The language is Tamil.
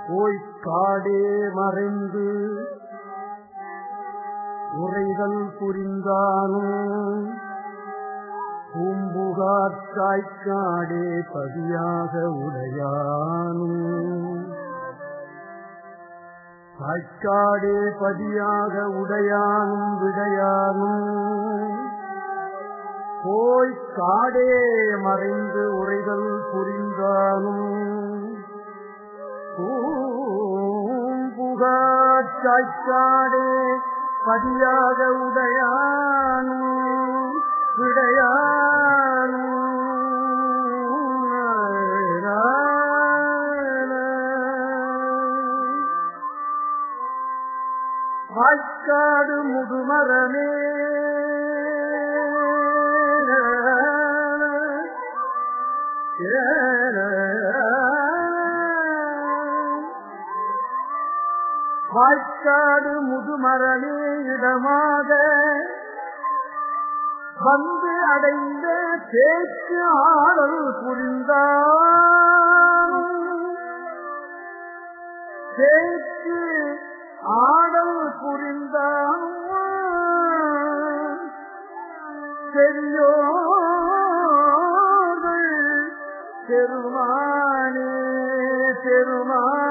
போய்க்காடே மறைந்து உரைகள் புரிந்தானும் பூம்புகாற்றாய்க்காடே பதியாக உடையானும் தாய்க்காடே பதியாக உடையானும் விடையானும் போய் காடே மறைந்து உரைகள் புரிந்தானும் பூம்புகாற்றாய்க்காடே பதியாக உடையானும் விடையானும் வாய்க்காடு முதுமரமே வாய்க்காடு முதுமரமே இடமாக வந்து அடைந்த தேக்கு ஆடல் புரிந்தான் தேக்கு ஆடல் புரிந்தான் பெரியோர்கள் பெருமானே பெருமானே